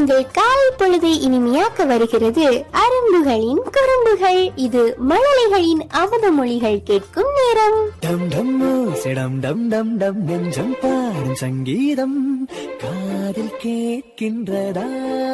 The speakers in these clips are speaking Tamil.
உங்கள் காலை பொழுதை இனிமையாக்க வருகிறது அரும்புகளின் குறும்புகள் இது மழலைகளின் அவத மொழிகள் கேட்கும் நேரம் டம் டம் சிடம் டம் டம் டம் நெஞ்சம் பாடும் சங்கீதம் காதில் கேட்கின்றதா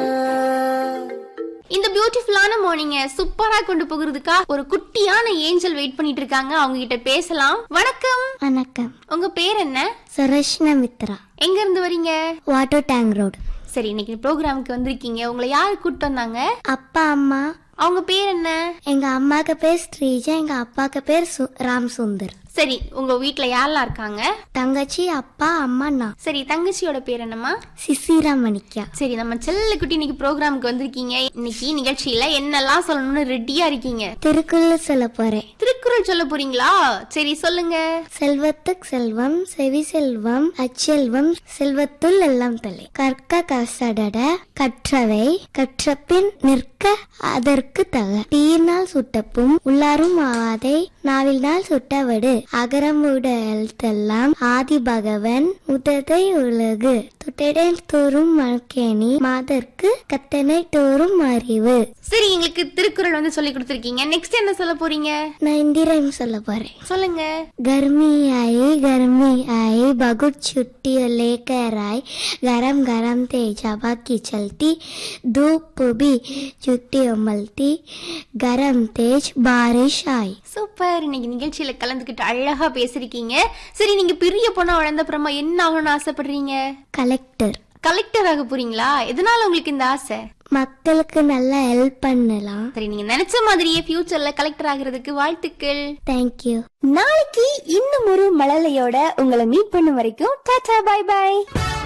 இந்த பியூட்டிஃபுல்லான மார்னிங்க சூப்பரா கொண்டு போகிறதுக்கா ஒரு குட்டியான ஏஞ்சல் வெயிட் பண்ணிட்டு இருக்காங்க அவங்க கிட்ட பேசலாம் வணக்கம் வணக்கம் உங்க பேர் என்ன சுரஷ்ண மித்ரா எங்க இருந்து வரீங்க வாட்டர் டேங்க் ரோடு சரி இன்னைக்கு ப்ரோக்ராமுக்கு வந்திருக்கீங்க உங்களை யார் கூப்பிட்டு வந்தாங்க அப்பா அம்மா அவங்க பேர் என்ன எங்க அம்மாக்கு பேர் ஸ்ரீஜா எங்க அப்பாக்கு பேர் சு- ராம் சுந்தர் சரி உங்க வீட்ல யாரெல்லாம் இருக்காங்க தங்கச்சி அப்பா அம்மா நான் சரி தங்கச்சியோட பேர் என்னம்மா சிசிரா மணிக்கா சரி நம்ம செல்ல குட்டி இன்னைக்கு ப்ரோக்ராமுக்கு வந்திருக்கீங்க இன்னைக்கு நிகழ்ச்சியில என்னெல்லாம் சொல்லணும்னு ரெடியா இருக்கீங்க திருக்குறள் சொல்ல போறேன் திருக்குறள் சொல்ல போறீங்களா சரி சொல்லுங்க செல்வத்துக்கு செல்வம் செவி செல்வம் அச்செல்வம் செல்வத்துள் எல்லாம் தலை கற்க கசடட கற்றவை கற்றபின் நிற்க அதற்கு தக தீர்னால் சுட்டப்பும் உள்ளாரும் ஆவாதை நாவில்னால் சுட்டவடு அகரமுட எழுத்தெல்லாம் ஆதி பகவன் உததை உலகு துட்டடை தோறும் மழ்கேணி மாதர்க்கு கத்தனை தோறும் அறிவு சரி எங்களுக்கு திருக்குறள் வந்து சொல்லி கொடுத்துருக்கீங்க நெக்ஸ்ட் என்ன சொல்ல போறீங்க நான் இந்திரம் சொல்ல போறேன் சொல்லுங்க गर्मी आई गर्मी आई बहुत छुट्टी लेकर आई गरम गरम तेज हवा की चलती धूप भी छुट्टी उमलती गरम तेज बारिश आई சூப்பர் இன்னைக்கு நிகழ்ச்சியில கலந்துக்கிட்டு அழகா பேசிருக்கீங்க சரி நீங்க பெரிய பொண்ணா வளர்ந்த அப்புறமா என்ன ஆகணும்னு ஆசைப்படுறீங்க கலெக்டர் கலெக்டர் ஆக போறீங்களா எதனால உங்களுக்கு இந்த ஆசை மக்களுக்கு நல்லா ஹெல்ப் பண்ணலாம் சரி நீங்க நினைச்ச மாதிரியே ஃபியூச்சர்ல கலெக்டர் ஆகிறதுக்கு வாழ்த்துக்கள் தேங்க்யூ நாளைக்கு இன்னும் ஒரு மழலையோட உங்களை மீட் பண்ணும் வரைக்கும் டாடா பை பை